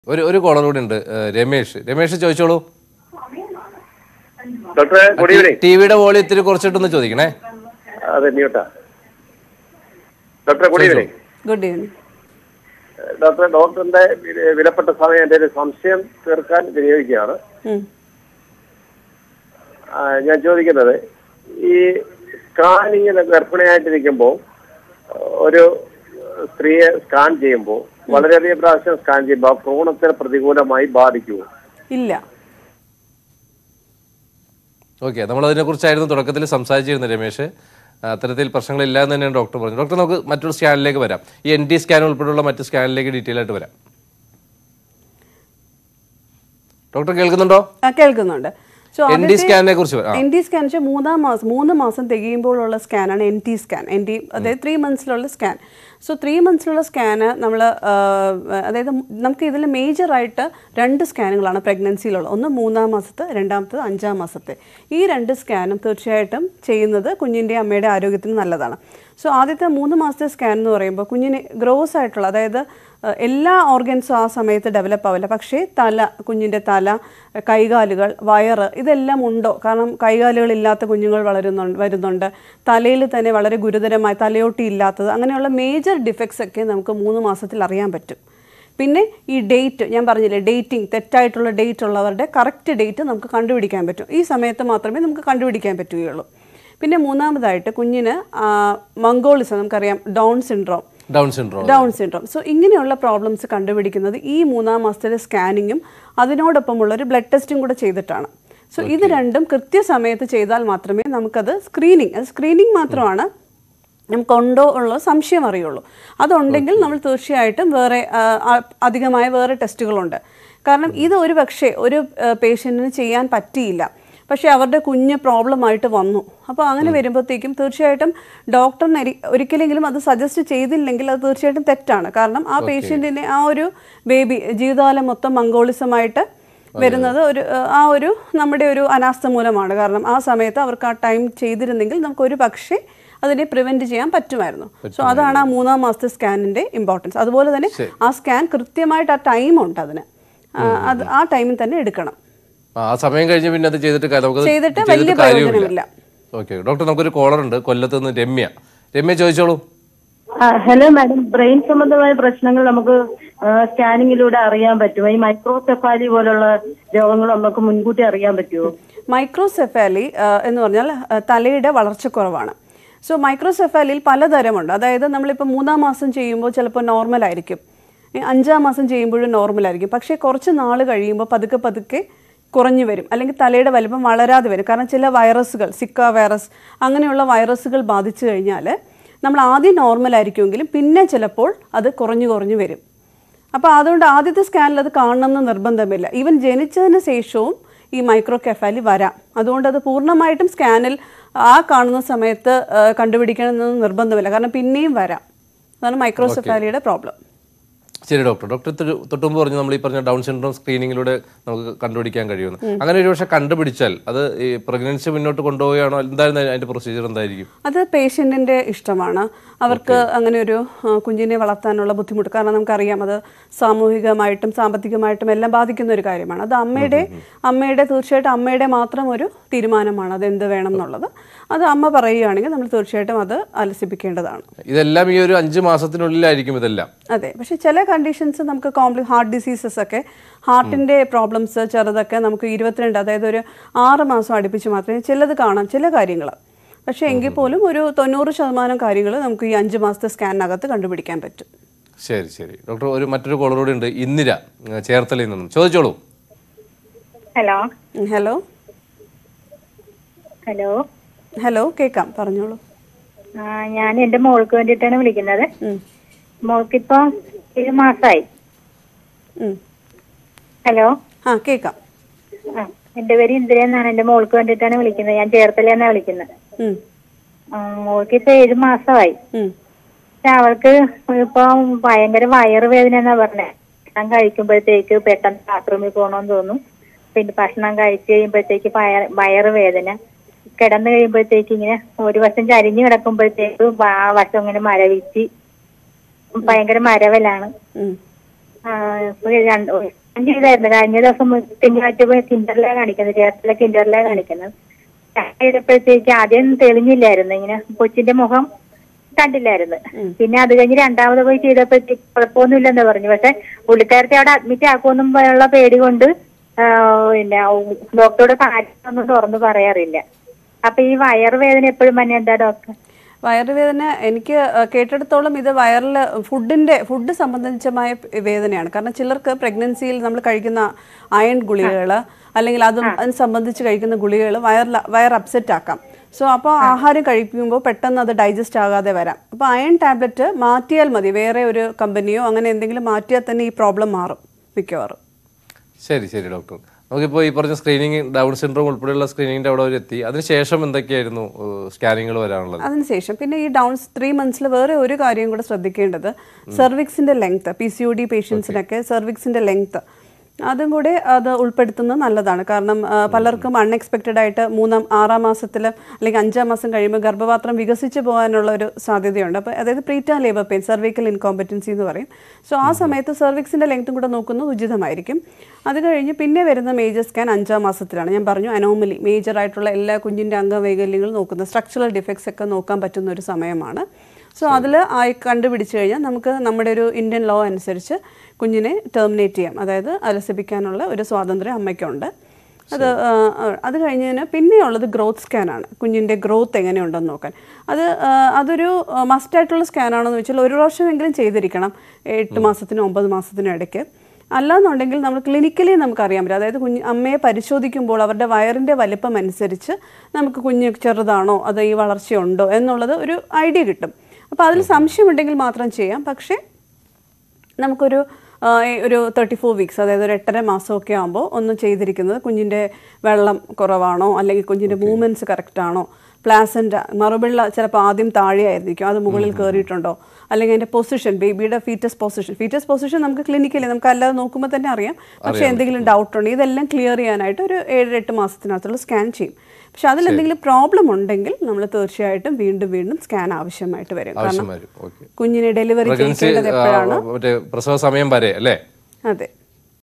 ഒരു ഒരു കോളർ കൂടി ഉണ്ട് ഏഹ് രമേഷ് രമേഷ് ചോദിച്ചോളൂ ഡോക്ടറെ ഗുഡ് ഈവനിങ് ടി വിയുടെ വോളി ഇത്തിരി കുറച്ചിട്ടൊന്ന് ചോദിക്കണേ അതെ മ്യൂട്ടാ ഡോക്ടറെ ഗുഡ് ഈവനിങ് ഗുഡ് ഈവനിങ് ഡോക്ടറെ ഡോക്ടറിന്റെ വില- വിലപ്പെട്ട സമയം എന്റെ ഒരു സംശയം തീർക്കാൻ വിനിയോഗിക്കുകയാണ് ആ, ഞാൻ ചോദിക്കുന്നത് ഈ സ്കാനിങ്ങിന് ഗർഭിണിയായിട്ടിരിക്കുമ്പോൾ ഒരു സ്ത്രീയെ സ്കാൻ ചെയ്യുമ്പോൾ വളരെയധികം പ്രാവശ്യം സ്കാൻ ചെയ്യുമ്പോൾ ആ ഭ്രൂണത്തിന് പ്രതികൂലമായി ബാധിക്കുമോ ഇല്ല ഓക്കെ നമ്മൾ അതിനെക്കുറിച്ചായിരുന്നു തുടക്കത്തിൽ സംസാരിച്ചിരുന്നത് രമേഷ് ആ, അത്തരത്തിൽ പ്രശ്നങ്ങളില്ല എന്ന് തന്നെയാണ് ഡോക്ടർ പറഞ്ഞത് ഡോക്ടർ നമുക്ക് മറ്റൊരു സ്കാനിലേക്ക് വരാം ഈ എൻ ടി സ്കാൻ ഉൾപ്പെടെയുള്ള മറ്റ് സ്കാനിലേക്ക് ഡീറ്റെയിൽ ആയിട്ട് വരാം ഡോക്ടർ കേൾക്കുന്നുണ്ടോ ആ, കേൾക്കുന്നുണ്ട് സോ എൻ ടി സ്കാനിനെ കുറിച്ച് പറ- ആ. എൻ ടി സ്കാൻ വെച്ചാൽ മൂന്നാം മാസം മൂന്ന് മാസം തികയുമ്പോഴുള്ള സ്കാനാണ് N T scan N T അതായത് ത്രീ മന്ത്സിലുള്ള സ്കാൻ സോ ത്രീ മന്ത്സിലുള്ള സ്കാന് നമ്മൾ അതായത് നമുക്ക് ഇതിൽ മേജറായിട്ട് രണ്ട് സ്കാനുകളാണ് പ്രഗ്നൻസിയിലുള്ളത് ഒന്ന് മൂന്നാം മാസത്തെ രണ്ടാമത്തത് അഞ്ചാം മാസത്തെ ഈ രണ്ട് സ്കാനും തീർച്ചയായിട്ടും ചെയ്യുന്നത് കുഞ്ഞിൻ്റെ അമ്മയുടെ ആരോഗ്യത്തിന് നല്ലതാണ് സോ ആദ്യത്തെ മൂന്ന് മാസത്തെ സ്കാൻ എന്ന് പറയുമ്പോൾ കുഞ്ഞിന് ഗ്രോസ് ആയിട്ടുള്ള അതായത് ഏഹ് എല്ലാ ഓർഗൻസും ആ സമയത്ത് ഡെവലപ്പ് ആവില്ല പക്ഷേ തല കുഞ്ഞിൻ്റെ തല കൈകാലുകൾ വയറ് ഇതെല്ലാം ഉണ്ടോ കാരണം കൈകാലുകളില്ലാത്ത കുഞ്ഞുങ്ങൾ വളരുന്നുണ്ട് വരുന്നുണ്ട് തലയിൽ തന്നെ വളരെ ഗുരുതരമായ തലയോട്ടി ഇല്ലാത്തത് അങ്ങനെയുള്ള മേജർ ഡിഫക്ട്സ് ഒക്കെ നമുക്ക് മൂന്ന് മാസത്തിൽ അറിയാൻ പറ്റും പിന്നെ ഈ ഡേറ്റ് ഞാൻ പറഞ്ഞില്ലേ ഡേറ്റിംഗ് തെറ്റായിട്ടുള്ള ഡേറ്റ് ഉള്ളവരുടെ കറക്റ്റ് ഡേറ്റ് നമുക്ക് കണ്ടുപിടിക്കാൻ പറ്റും ഈ സമയത്ത് മാത്രമേ നമുക്ക് കണ്ടുപിടിക്കാൻ പറ്റുകയുള്ളൂ പിന്നെ മൂന്നാമതായിട്ട് കുഞ്ഞിന് മംഗോളിസം നമുക്കറിയാം down syndrome down syndrome down syndrome so ഇങ്ങനെയുള്ള പ്രോബ്ലംസ് കണ്ടുപിടിക്കുന്നത് ഈ മൂന്നാം മാസത്തിലെ സ്കാനിങ്ങും അതിനോടൊപ്പമുള്ള ഒരു ബ്ലഡ് ടെസ്റ്റും കൂടെ ചെയ്തിട്ടാണ് സോ ഇത് രണ്ടും കൃത്യസമയത്ത് ചെയ്താൽ മാത്രമേ നമുക്കത് സ്ക്രീനിങ് അത് സ്ക്രീനിങ് മാത്രമാണ് നമുക്കുണ്ടോ ഉള്ള സംശയം അറിയുള്ളൂ അതുണ്ടെങ്കിൽ നമ്മൾ തീർച്ചയായിട്ടും വേറെ ആ, ആ, അധികമായ വേറെ ടെസ്റ്റുകളുണ്ട് കാരണം ഇത് ഒരു പക്ഷേ ഒരു പേഷ്യൻറ്റിന് ചെയ്യാൻ പറ്റിയില്ല പക്ഷേ അവരുടെ കുഞ്ഞ് പ്രോബ്ലം ആയിട്ട് വന്നു അപ്പോൾ അങ്ങനെ വരുമ്പോഴത്തേക്കും തീർച്ചയായിട്ടും ഡോക്ടറിന് ഒരി- ഒരിക്കലെങ്കിലും അത് സജസ്റ്റ് ചെയ്തില്ലെങ്കിൽ അത് തീർച്ചയായിട്ടും തെറ്റാണ് കാരണം ആ പേഷ്യൻറ്റിനെ ആ ഒരു ബേബി ജീവിതകാലം മൊത്തം മംഗോളിസമായിട്ട് വരുന്നത് ഒരു ഏഹ്, ആ ഒരു നമ്മുടെ ഒരു അനാസ്ഥ മൂലമാണ് കാരണം ആ സമയത്ത് അവർക്ക് ആ ടൈം ചെയ്തിരുന്നെങ്കിൽ നമുക്ക് ഒരു പക്ഷേ അതിനെ പ്രിവെന്റ് ചെയ്യാൻ പറ്റുമായിരുന്നു സോ അതാണ് ആ മൂന്നാം മാസത്തെ സ്കാനിന്റെ ഇമ്പോർട്ടൻസ് അതുപോലെ തന്നെ ആ സ്കാൻ കൃത്യമായിട്ട് ആ ടൈം ഉണ്ട് അതിന് ആ, അത് ആ ടൈമിൽ തന്നെ എടുക്കണം ആ ആ സമയം കഴിഞ്ഞ് പിന്നെ അത് ചെയ്തിട്ട് കാ- നമുക്കത് ചെയ്തിട്ട് വലിയ പ്രയോജനമില്ല. ഓക്കെ ഡോക്ടർ നമുക്കൊരു കോളർ ഉണ്ട് കൊല്ലത്ത് നിന്ന് രമ്യ രമ്യ ചോദിച്ചോളൂ ആ, ഹലോ മാഡം ബ്രെയിൻ സംബന്ധമായ പ്രശ്നങ്ങൾ നമുക്ക് ആ, സ്കാനിങ്ങിലൂടെ അറിയാൻ പറ്റുമോ ഈ മൈക്രോസെഫാലി പോലുള്ള രോഗങ്ങൾ നമുക്ക് മുൻകൂട്ടി അറിയാൻ പറ്റുമോ മൈക്രോസെഫാലി എന്ന് പറഞ്ഞാൽ ആ, തലയുടെ വളർച്ചക്കുറവാണ് സോ മൈക്രോസെഫാലിയിൽ പലതരമുണ്ട് അതായത് നമ്മളിപ്പോൾ മൂന്നാം മാസം ചെയ്യുമ്പോൾ ചിലപ്പോൾ നോർമൽ ആയിരിക്കും ഏ, അഞ്ചാം മാസം ചെയ്യുമ്പോഴും നോർമൽ ആയിരിക്കും പക്ഷേ കുറച്ച് നാൾ കഴിയുമ്പോൾ പതുക്കെ പതുക്കെ കുറഞ്ഞു വരും അല്ലെങ്കിൽ തലയുടെ വലിപ്പം വളരാതെ വരും കാരണം ചില വൈറസുകൾ സിക്ക വൈറസ് അങ്ങനെയുള്ള വൈറസുകൾ ബാധിച്ചു കഴിഞ്ഞാൽ നമ്മൾ ആദ്യം നോർമൽ ആയിരിക്കുമെങ്കിലും പിന്നെ ചിലപ്പോൾ അത് കുറഞ്ഞു കുറഞ്ഞു വരും അപ്പോൾ അതുകൊണ്ട് ആദ്യത്തെ സ്കാനിൽ അത് കാണണമെന്ന് നിർബന്ധമില്ല ഈവൻ ജനിച്ചതിന് ശേഷവും ഈ മൈക്രോ കെഫാലി വരാം അതുകൊണ്ട് അത് പൂർണ്ണമായിട്ടും സ്കാനിൽ ആ കാണുന്ന സമയത്ത് ആ, കണ്ടുപിടിക്കണമെന്ന് നിർബന്ധമില്ല കാരണം പിന്നെയും വരാം അതാണ് മൈക്രോസെഫാലിയുടെ പ്രോബ്ലം ശരി ഡോക്ടർ ഡോക്ടർ തൊട്ട് തൊട്ട് മുമ്പ് പറഞ്ഞു നമ്മൾ ഈ പറഞ്ഞ ഡൗൺ സിൻഡ്രോം സ്ക്രീനിങ്ങിലൂടെ നമുക്ക് കണ്ടുപിടിക്കാൻ കഴിയുമെന്ന് അങ്ങനെ ഒരു പക്ഷെ കണ്ടുപിടിച്ചാൽ അത് ഈ പ്രഗ്നൻസി മുന്നോട്ട് കൊണ്ടുപോവുകയാണോ എന്തായിരുന്നു അതിന്റെ പ്രൊസീജിയർ എന്തായിരിക്കും അത് പേഷ്യൻറ്റിൻ്റെ ഇഷ്ടമാണ് അവർക്ക് അങ്ങനെ ഒരു ആ, കുഞ്ഞിനെ വളർത്താനുള്ള ബുദ്ധിമുട്ട് കാരണം നമുക്കറിയാം അത് സാമൂഹികമായിട്ടും സാമ്പത്തികമായിട്ടും എല്ലാം ബാധിക്കുന്ന ഒരു കാര്യമാണ് അത് അമ്മയുടെ അമ്മയുടെ തീർച്ചയായിട്ടും അമ്മയുടെ മാത്രം ഒരു തീരുമാനമാണ് അത് എന്ത് വേണം എന്നുള്ളത് അത് അമ്മ പറയുകയാണെങ്കിൽ നമ്മൾ തീർച്ചയായിട്ടും അത് അലസിപ്പിക്കേണ്ടതാണ് ഇതെല്ലാം ഈ ഒരു അഞ്ച് മാസത്തിനുള്ളിലായിരിക്കും ഇതെല്ലാം അതെ പക്ഷെ ചില കണ്ടീഷൻസ് നമുക്ക് കോംപ്ലി ഹാർട്ട് ഡിസീസസ് ഒക്കെ ഹാർട്ടിന്റെ പ്രോബ്ലംസ് ചെറുതൊക്കെ നമുക്ക് ഇരുപത്തിരണ്ട് അതായത് ഒരു ആറ് മാസം അടുപ്പിച്ച് മാത്രമേ ചിലത് കാണാം ചില കാര്യങ്ങൾ പക്ഷേ എങ്കിൽ പോലും ഒരു തൊണ്ണൂറ് ശതമാനം കാര്യങ്ങൾ നമുക്ക് ഈ അഞ്ച് മാസത്തെ സ്കാനിനകത്ത് കണ്ടുപിടിക്കാൻ പറ്റും ശരി ശരി ഡോക്ടർ ഒരു മറ്റൊരു കോളർ കൂടി ഉണ്ട് ഇന്ദിര ഏഹ് ചേർത്തലയിൽ നിന്നും ചോദിച്ചോളൂ ഹലോ ഹലോ ഹലോ ഹലോ കേൾക്കാം പറഞ്ഞോളൂ ആ, ഞാൻ എന്റെ മോൾക്ക് വേണ്ടിയിട്ടാണ് വിളിക്കുന്നത് ഉം, മോൾക്കിപ്പോ ഏഴ് മാസമായി ഉം. ഹലോ ആ കേൾക്കാം ആ എന്റെ പേര് ഇന്ദിര എന്നാണ് എന്റെ മോൾക്ക് വേണ്ടിയിട്ടാണ് വിളിക്കുന്നത് ഞാൻ ചേർത്തല വിളിക്കുന്നത് ഉം, ആ, മോൾക്ക് ഇപ്പൊ ഏഴ് മാസമായി ഉം, പക്ഷെ അവൾക്ക് ഇപ്പൊ ഭയങ്കര വയറുവേദന എന്നാ പറഞ്ഞേ ഭക്ഷണം കഴിക്കുമ്പോഴത്തേക്ക് പെട്ടെന്ന് ബാത്റൂമിൽ പോകണമെന്ന് തോന്നും പിന്നെ ഭക്ഷണം കഴിച്ച് കഴിയുമ്പോഴത്തേക്ക് വയറ് വയറുവേദന കിടന്നു കഴിയുമ്പോഴത്തേക്ക് ഇങ്ങനെ ഒരു വശം ചരിഞ്ഞു കിടക്കുമ്പോഴത്തേക്ക് ആ വശം ഇങ്ങനെ മരവിച്ച് ഭയങ്കര മരവലാണ് ഉം. ആ, ഇപ്പൊ രണ്ട് ഞാൻ ചെയ്തായിരുന്നു കഴിഞ്ഞ ദിവസം തിങ്കളാഴ്ച പോയി കിൻഡറിലെ കാണിക്കുന്നത് ചേർത്തല കിൻഡറിലെ കാണിക്കുന്നത് ഞാൻ ചെയ്തപ്പോഴത്തേക്ക് ആദ്യം തെളിഞ്ഞില്ലായിരുന്നു ഇങ്ങനെ കൊച്ചിന്റെ മുഖം കണ്ടില്ലായിരുന്നു പിന്നെ അത് കഴിഞ്ഞ് രണ്ടാമത് പോയി ചെയ്തപ്പോഴത്തേക്ക് കുഴപ്പമൊന്നുമില്ലെന്ന് പറഞ്ഞു പക്ഷെ പുള്ളിക്കാരത്തെ അവിടെ അഡ്മിറ്റ് ആക്കുമെന്നും ഉള്ള പേടി കൊണ്ട് ആ, പിന്നെ ഡോക്ടറോട് കാര്യമൊന്നും തുറന്നു പറയാറില്ല അപ്പൊ ഈ വയറുവേദന എപ്പോഴും തന്നെ എന്താ ഡോക്ടർ വയറുവേദന എനിക്ക് അഹ്, കേട്ടിടത്തോളം ഇത് വയറിൽ ഫുഡിന്റെ ഫുഡ് സംബന്ധിച്ചമായ വേദനയാണ് കാരണം ചിലർക്ക് പ്രഗ്നൻസിയിൽ നമ്മൾ കഴിക്കുന്ന അയൺ ഗുളികകൾ അല്ലെങ്കിൽ അതും അതിന് സംബന്ധിച്ച് കഴിക്കുന്ന ഗുളികകൾ വയറിൽ വയർ അപ്സെറ്റ് ആക്കാം സോ അപ്പോൾ ആഹാരം കഴിക്കുമ്പോൾ പെട്ടെന്ന് അത് ഡൈജസ്റ്റ് ആകാതെ വരാം അപ്പോൾ അയൺ ടാബ്ലറ്റ് മാറ്റിയാൽ മതി വേറെ ഒരു കമ്പനിയോ അങ്ങനെ എന്തെങ്കിലും മാറ്റിയാൽ തന്നെ ഈ പ്രോബ്ലം മാറും മിക്കവാറും ശരി ശരി ഡോക്ടർ നമുക്കിപ്പോൾ ഈ പറഞ്ഞ സ്ക്രീനിങ് ഡൗൺ സിൻഡ്രോം ഉൾപ്പെടെയുള്ള സ്ക്രീനിങ്ങിന്റെ അവിടെ വരെ എത്തി അതിനുശേഷം എന്തൊക്കെയായിരുന്നു സ്കാനിങ്ങുകൾ വരാനുള്ളത് അതിനുശേഷം പിന്നെ ഈ ഡൗൺ ത്രീ മന്ത്സിൽ വേറെ ഒരു കാര്യം കൂടെ ശ്രദ്ധിക്കേണ്ടത് സെർവിക്സിന്റെ length P C O D പേഷ്യൻസിനൊക്കെ സെർവിക്സിന്റെ ലെങ്ത് അതും കൂടെ അത് ഉൾപ്പെടുത്തുന്നത് നല്ലതാണ് കാരണം ആ, പലർക്കും അൺഎക്സ്പെക്റ്റഡ് ആയിട്ട് മൂന്നാം ആറാം മാസത്തിൽ അല്ലെങ്കിൽ അഞ്ചാം മാസം കഴിയുമ്പോൾ ഗർഭപാത്രം വികസിച്ച് പോകാനുള്ള ഒരു സാധ്യതയുണ്ട് അപ്പോൾ അതായത് preterm labour pain cervical incompetence എന്ന് പറയും സോ ആ സമയത്ത് സെർവിക്സിന്റെ ലെങ്ത്തും കൂടെ നോക്കുന്നത് ഉചിതമായിരിക്കും അത് കഴിഞ്ഞ് പിന്നെ വരുന്ന മേജർ സ്കാൻ അഞ്ചാം മാസത്തിലാണ് ഞാൻ പറഞ്ഞു അനോമലി മേജർ ആയിട്ടുള്ള എല്ലാ കുഞ്ഞിൻ്റെ അംഗവൈകല്യങ്ങളും നോക്കുന്ന സ്ട്രക്ചറൽ ഡിഫക്ട്സ് ഒക്കെ നോക്കാൻ പറ്റുന്ന ഒരു സമയമാണ് സോ അതിൽ ആയി കണ്ടുപിടിച്ച് കഴിഞ്ഞാൽ നമുക്ക് നമ്മുടെ ഒരു ഇന്ത്യൻ ലോ അനുസരിച്ച് കുഞ്ഞിനെ ടെർമിനേറ്റ് ചെയ്യാം അതായത് അലസിപ്പിക്കാനുള്ള ഒരു സ്വാതന്ത്ര്യം അമ്മയ്ക്കുണ്ട് അത് ആ, ആ, അത് കഴിഞ്ഞതിന് പിന്നെയുള്ളത് ഗ്രോത്ത് സ്കാനാണ് കുഞ്ഞിൻ്റെ ഗ്രോത്ത് എങ്ങനെയുണ്ടെന്ന് നോക്കാൻ അത് ആ, അതൊരു മസ്റ്റായിട്ടുള്ള സ്കാനാണെന്ന് വെച്ചാൽ ഒരു പ്രാവശ്യമെങ്കിലും ചെയ്തിരിക്കണം എട്ട് മാസത്തിനും ഒമ്പത് മാസത്തിനും ഇടയ്ക്ക് അല്ലാന്നുണ്ടെങ്കിൽ നമ്മൾ ക്ലിനിക്കലി നമുക്ക് അറിയാൻ പറ്റും അതായത് കുഞ്ഞ് അമ്മയെ പരിശോധിക്കുമ്പോൾ അവരുടെ വയറിൻ്റെ വലിപ്പം അനുസരിച്ച് നമുക്ക് കുഞ്ഞ് ചെറുതാണോ അതോ ഈ വളർച്ചയുണ്ടോ എന്നുള്ളത് ഒരു ഐഡിയ കിട്ടും അപ്പോൾ അതിൽ സംശയമുണ്ടെങ്കിൽ മാത്രം ചെയ്യാം പക്ഷേ നമുക്കൊരു ആ, ഈ ഒരു തേർട്ടി ഫോർ വീക്സ് അതായത് ഒരു എട്ടര മാസമൊക്കെ ആകുമ്പോൾ ഒന്ന് ചെയ്തിരിക്കുന്നത് കുഞ്ഞിൻ്റെ വെള്ളം കുറവാണോ അല്ലെങ്കിൽ കുഞ്ഞിൻ്റെ മൂവ്മെൻറ്റ്സ് കറക്റ്റ് ആണോ പ്ലാസൻ്റ മറുപിള്ള ചിലപ്പോൾ ആദ്യം താഴെയായിരിക്കും അത് മുകളിൽ കയറിയിട്ടുണ്ടോ അല്ലെങ്കിൽ അതിൻ്റെ പൊസിഷൻ ബേബിയുടെ ഫീറ്റസ് പൊസിഷൻ ഫീറ്റസ് പൊസിഷൻ നമുക്ക് ക്ലിനിക്കലി നമുക്ക് അല്ലാതെ നോക്കുമ്പോൾ തന്നെ അറിയാം പക്ഷേ എന്തെങ്കിലും ഡൗട്ട് ഉണ്ട് ഇതെല്ലാം ക്ലിയർ ചെയ്യാനായിട്ട് ഒരു ഏഴ് എട്ട് മാസത്തിനകത്തുള്ള സ്കാൻ ചെയ്യും പക്ഷെ അതിൽ എന്തെങ്കിലും പ്രോബ്ലം ഉണ്ടെങ്കിൽ നമ്മൾ തീർച്ചയായിട്ടും വീണ്ടും വീണ്ടും സ്കാൻ ആവശ്യമായിട്ട് വരും കാരണം ആവശ്യം വരും ഓക്കെ കുഞ്ഞിനെ ഡെലിവറി പ്രഗ്നൻസി ചെയ്യേണ്ടത് എപ്പോഴാണ് മറ്റേ പ്രസവ സമയം വരെ അല്ലേ അതെ